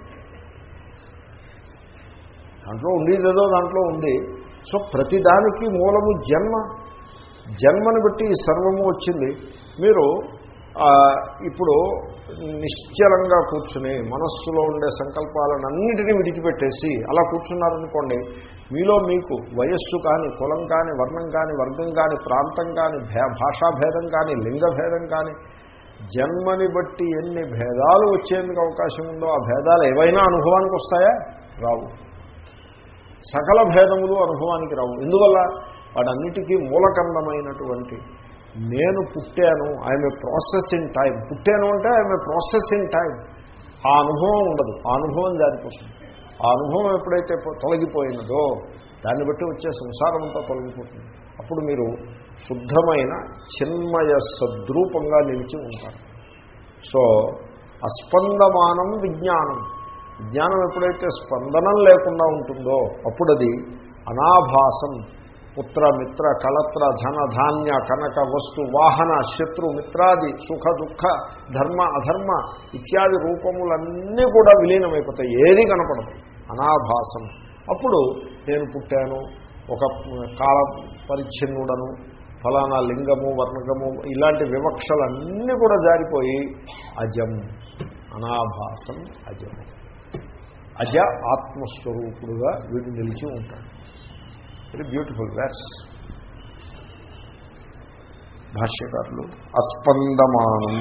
దాంట్లో ఉండేదేదో దాంట్లో ఉంది సో ప్రతిదానికి మూలము జన్మ జన్మని బట్టి ఈ సర్వము వచ్చింది మీరు ఆ, ఇప్పుడు నిశ్చలంగా కూర్చుని మనస్సులో ఉండే సంకల్పాలన్నింటినీ విడిచిపెట్టేసి అలా కూర్చున్నారనుకోండి మీలో మీకు వయస్సు కానీ కులం కానీ వర్ణం కానీ వర్గం కానీ ప్రాంతం కానీ భే భాషాభేదం కానీ లింగ భేదం కానీ జన్మని బట్టి ఎన్ని భేదాలు వచ్చేందుకు అవకాశం ఉందో ఆ భేదాలు ఏవైనా అనుభవానికి వస్తాయా రావు సకల భేదములు అనుభవానికి రావు ఎందువల్ల వాటన్నిటికీ మూలకండమైనటువంటి నేను పుట్టాను I'm a process in time పుట్టాను అంటే I'm a process in time ఆ అనుభవం ఉండదు ఆ అనుభవం దానికోసం ఆ అనుభవం ఎప్పుడైతే పో- తొలగిపోయినదో దాన్ని బట్టి వచ్చే సంసారం అంతా తొలగిపోతుంది అప్పుడు మీరు శుద్ధమైన చిన్మయ సద్రూపంగా నిలిచి ఉంటారు సో అస్పందమానం విజ్ఞానం విజ్ఞానం ఎప్పుడైతే స్పందనం లేకుండా ఉంటుందో అప్పుడు అది అనాభాసం పుత్ర మిత్ర కళత్ర ధన ధాన్య కనక వస్తు వాహన శత్రు మిత్రాది సుఖ దుఃఖ ధర్మ అధర్మ ఇత్యాది రూపములన్నీ కూడా విలీనమైపోతాయి ఏది కనపడదు అనాభాసం అప్పుడు నేను పుట్టాను ఒక కాల పరిచ్ఛిన్నుడను ఫలానా లింగము వర్ణకము ఇలాంటి వివక్షలన్నీ కూడా జారిపోయి అజం అనాభాసం అజము అజ ఆత్మస్వరూపుడుగా వీడు నిలిచి ఉంటాడు వెరీ బ్యూటిఫుల్ వెర్స్ భాష్యకారులు అస్పందమానం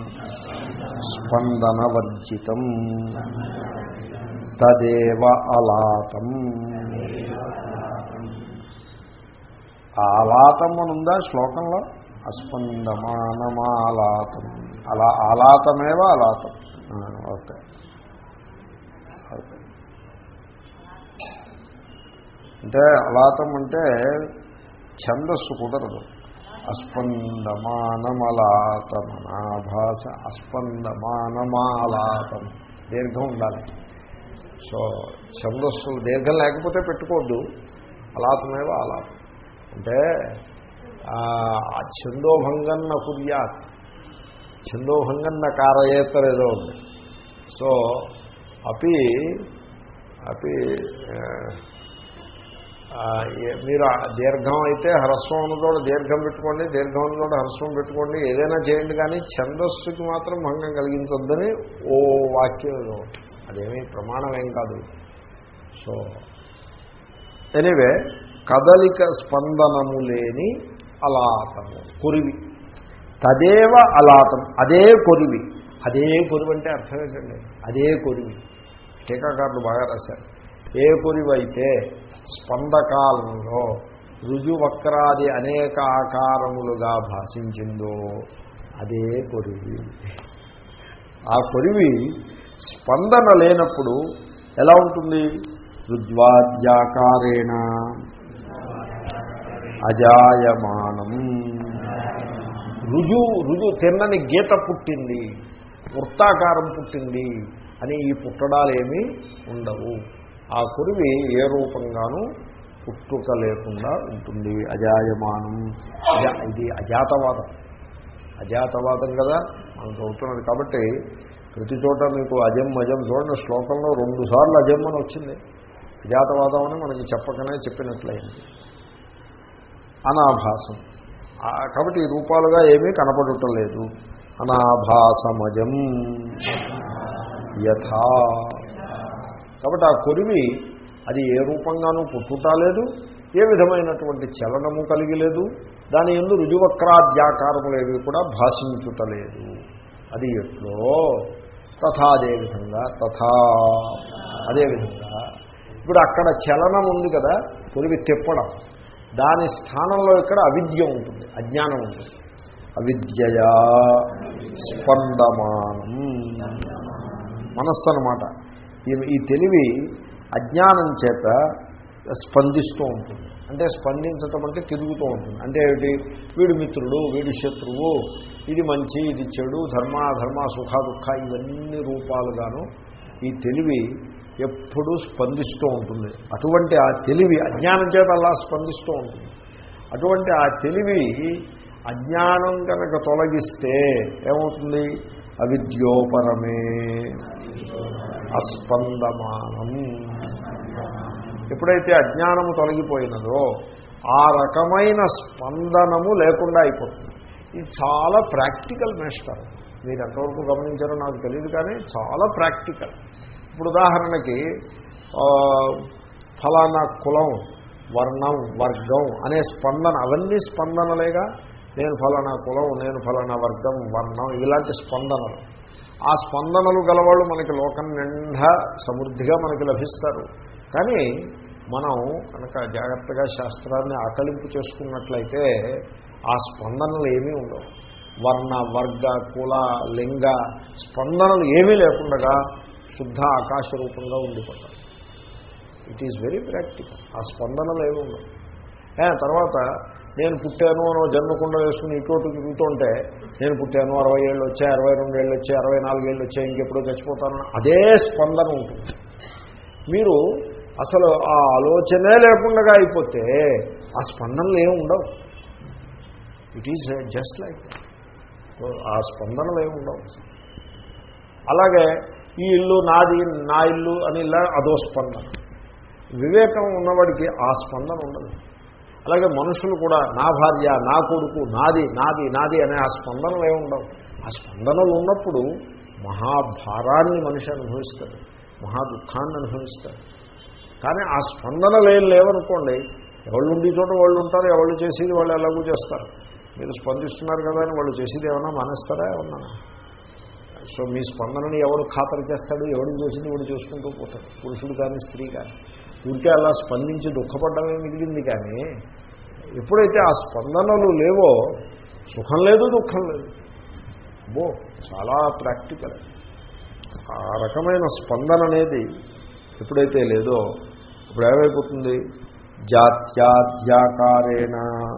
స్పందనవర్జితం తదేవ అలాతం ఆ అలాతం అని ఉందా శ్లోకంలో అస్పందమానమాలాతం అలా ఆలాతమేవ అలాతం ఆ, ఓకే ఓకే అంటే అలాతం అంటే ఛందస్సు కుదరదు అస్పందమానమలాతమనాభాస అస్పందమానమాలాతం దీర్ఘం ఉండాలి సో ఛందస్సు దీర్ఘం లేకపోతే పెట్టుకోవద్దు అలాతమేవో అలాతం అంటే ఆ ఛందోభంగన్న కుర్యాత్ ఛందోభంగన్న కారయేతర ఏదో ఉంది సో అపి అపి ఆ, ఆ, ఏ- మీరు ఆ దీర్ఘం అయితే హ్రస్వం ఉన్నతోడు దీర్ఘం పెట్టుకోండి దీర్ఘం ఉన్నతోడు హ్రస్వం పెట్టుకోండి ఏదైనా చేయండి కానీ ఛందస్సుకి మాత్రం భంగం కలిగించొద్దని ఓ వాక్యం ఏదో ఉంది. అదేమీ ప్రమాణం ఏం కాదు సో ఎనివే కదలిక స్పందనము లేని అలాతము కొరివి తదేవ అలాతం అదే కొరివి అదే కొరివి అంటే అర్థం ఏంటండి అదే కొరివి టీకాకారులు బాగా రాశారు ఏ కొరివైతే స్పందకాలంలో రుజువక్రాది అనేక ఆకారములుగా భాషించిందో అదే కొరివి ఆ కొరివి స్పందన లేనప్పుడు ఎలా ఉంటుంది రుజ్వాద్యాకారేణ అజాయమానం రుజు రుజు తిన్నని గీత పుట్టింది వృత్తాకారం పుట్టింది అని ఈ పుట్టడాలు ఏమీ ఉండవు ఆ కురివి ఏ రూపంగానూ పుట్టుక లేకుండా ఉంటుంది అజాయమానం అజా ఇది అజాతవాదం అజాతవాదం కదా మనం చదువుతున్నది కాబట్టి ప్రతి చోట మీకు అజం అజం చూడండి శ్లోకంలో రెండు సార్లు అజం అని వచ్చింది అజాతవాదం అని మనకి చెప్పకనే చెప్పినట్లయింది అనాభాసం ఆ, కాబట్టి ఈ రూపాలుగా ఏమీ కనపడటం లేదు అనాభాసమజం యథా కాబట్టి ఆ కొరివి అది ఏ రూపంగానూ పుట్టుట లేదు ఏ విధమైనటువంటి చలనము కలిగి లేదు దాని ఎందు రుజువక్రాద్యాకారములేవి కూడా భాషించుటలేదు అది ఎట్లో తథా అదేవిధంగా తథా అదేవిధంగా ఇప్పుడు అక్కడ చలనం ఉంది కదా కొరివి తిప్పడం దాని స్థానంలో ఇక్కడ అవిద్య ఉంటుంది అజ్ఞానం ఉంటుంది అవిద్యయా స్పందమానం మనస్సు అనమాట ఈ- ఈ తెలివి అజ్ఞానం చేత స్పందిస్తూ ఉంటుంది అంటే స్పందించటం అంటే తిరుగుతూ ఉంటుంది అంటే ఏమిటి వీడు మిత్రుడు వీడి శత్రువు ఇది మంచి ఇది చెడు ధర్మ అధర్మ సుఖ దుఃఖ ఇవన్నీ రూపాలుగాను ఈ తెలివి ఎప్పుడూ స్పందిస్తూ ఉంటుంది అటువంటి ఆ తెలివి అజ్ఞానం చేత అలా స్పందిస్తూ ఉంటుంది అటువంటి ఆ తెలివి అజ్ఞానం కనుక తొలగిస్తే ఏమవుతుంది అవిద్యోపరమే అస్పందమానం ఎప్పుడైతే అజ్ఞానము తొలగిపోయినదో ఆ రకమైన స్పందనము లేకుండా అయిపోతుంది ఇది చాలా ప్రాక్టికల్ మేస్టర్ మీరు ఎంతవరకు గమనించారో నాకు తెలియదు కానీ చాలా ప్రాక్టికల్ ఇప్పుడు ఉదాహరణకి ఆ, ఫలానా కులం వర్ణం వర్గం అనే స్పందన అవన్నీ స్పందనలేగా నేను ఫలానా కులం నేను ఫలానా వర్గం వర్ణం ఇలాంటి స్పందనలు ఆ స్పందనలు గలవాళ్ళు మనకి లోకం నిండా సమృద్ధిగా మనకి లభిస్తారు కానీ మనం కనుక జాగ్రత్తగా శాస్త్రాన్ని ఆకలింపు చేసుకున్నట్లయితే ఆ స్పందనలు ఏమీ ఉండవు వర్ణ వర్గ కుల లింగ స్పందనలు ఏమీ లేకుండా శుద్ధ ఆకాశ రూపంగా ఉండిపోతారు ఇట్ ఈజ్ వెరీ ప్రాక్టికల్ ఆ స్పందనలు ఏమి ఉండవు ఏ, తర్వాత నేను పుట్టాను అని జన్మకుండ వేసుకుని ఇటు తిరుగుతుంటే నేను పుట్టాను అరవై ఏళ్ళు వచ్చాయి అరవై రెండు ఏళ్ళు వచ్చాయి అరవై నాలుగు ఏళ్ళు వచ్చాయి ఇంకెప్పుడో చచ్చిపోతాను అదే స్పందన ఉంటుంది మీరు అసలు ఆ ఆలోచనే లేకుండా అయిపోతే ఆ స్పందనలు ఏమి ఉండవు ఇట్ ఈజ్ జస్ట్ లైక్ ఆ స్పందనలు ఏమి ఉండవు అలాగే ఈ ఇల్లు నాది నా ఇల్లు అని ఇలా అదో స్పందన వివేకం ఉన్నవాడికి ఆ స్పందన ఉండదు అలాగే మనుషులు కూడా నా భార్య నా కొడుకు నాది నాది నాది అనే ఆ స్పందనలు ఏమి ఉండవు ఆ స్పందనలు ఉన్నప్పుడు మహాభారాన్ని మనిషి అనుభవిస్తాడు మహా దుఃఖాన్ని అనుభవిస్తాడు కానీ ఆ స్పందనలు ఏం లేవనుకోండి ఎవళ్ళు ఉండి చోట వాళ్ళు ఉంటారు ఎవళ్ళు చేసేది వాళ్ళు ఎలాగూ చేస్తారు మీరు స్పందిస్తున్నారు కదా అని వాళ్ళు చేసేది ఏమన్నా మానేస్తారా ఏమన్నా సో మీ స్పందనని ఎవడు ఖాతరు చేస్తాడు ఎవడు చేసింది వాడు చేసుకుంటూ పోతాడు పురుషుడు కానీ స్త్రీ కానీ ఊరికే అలా స్పందించి దుఃఖపడమే మిగిలింది కానీ ఎప్పుడైతే ఆ స్పందనలు లేవో సుఖం లేదు దుఃఖం లేదు బో చాలా ప్రాక్టికల్ ఆ రకమైన స్పందన అనేది ఎప్పుడైతే లేదో ఇప్పుడు ఏమైపోతుంది జాత్యాధ్యాకారేణ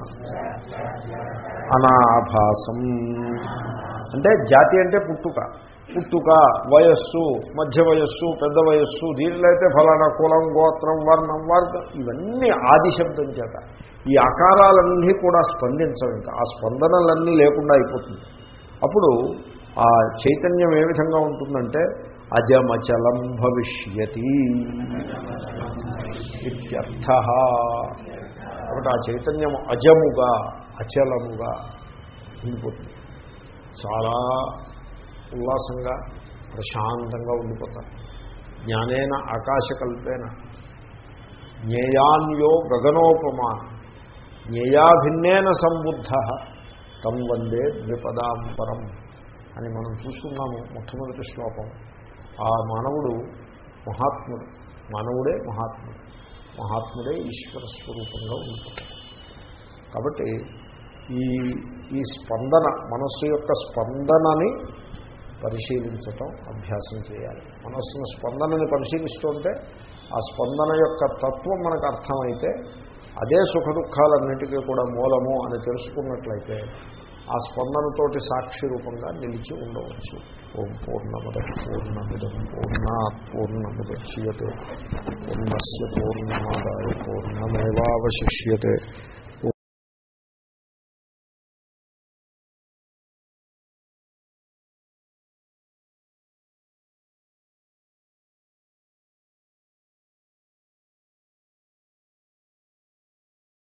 అనాభాసం అంటే జాతి అంటే పుట్టుక పుట్టుక వయస్సు మధ్య వయస్సు పెద్ద వయస్సు దీనిలో అయితే ఫలానా కులం గోత్రం వర్ణం వర్గం ఇవన్నీ ఆది శబ్దం చేత ఈ ఆకారాలన్నీ కూడా స్పందించవు ఇంకా ఆ స్పందనలన్నీ లేకుండా అయిపోతుంది అప్పుడు ఆ చైతన్యం ఏ విధంగా ఉంటుందంటే అజమచలం భవిష్యతి ఇత్యర్థ కాబట్టి ఆ చైతన్యము అజముగా అచలముగా ఉండిపోతుంది చాలా ఉల్లాసంగా ప్రశాంతంగా ఉండిపోతారు జ్ఞానేన ఆకాశకల్పేన జ్ఞేయాన్యో గగనోపమా జ్ఞేయాభిన్నేన సంబుద్ధ తం వందే ద్విపదాంపరం అని మనం చూస్తున్నాము మొట్టమొదటి శ్లోకం ఆ మానవుడు మహాత్ముడు మానవుడే మహాత్ముడు మహాత్ముడే ఈశ్వర స్వరూపంగా ఉండిపోతాడు కాబట్టి ఈ ఈ స్పందన మనస్సు యొక్క స్పందనని పరిశీలించటం అభ్యాసం చేయాలి మనస్సును స్పందనని పరిశీలిస్తుంటే ఆ స్పందన యొక్క తత్వం మనకు అర్థమైతే అదే సుఖ దుఃఖాలన్నిటికీ కూడా మూలము అని తెలుసుకున్నట్లయితే ఆ స్పందనతోటి సాక్షి రూపంగా నిలిచి ఉండవచ్చు ఓం పూర్ణమద పూర్ణమిదం పూర్ణా పూర్ణముద్యతే పూర్ణస్ పూర్ణమాదాయ పూర్ణమేవాశిష్యతే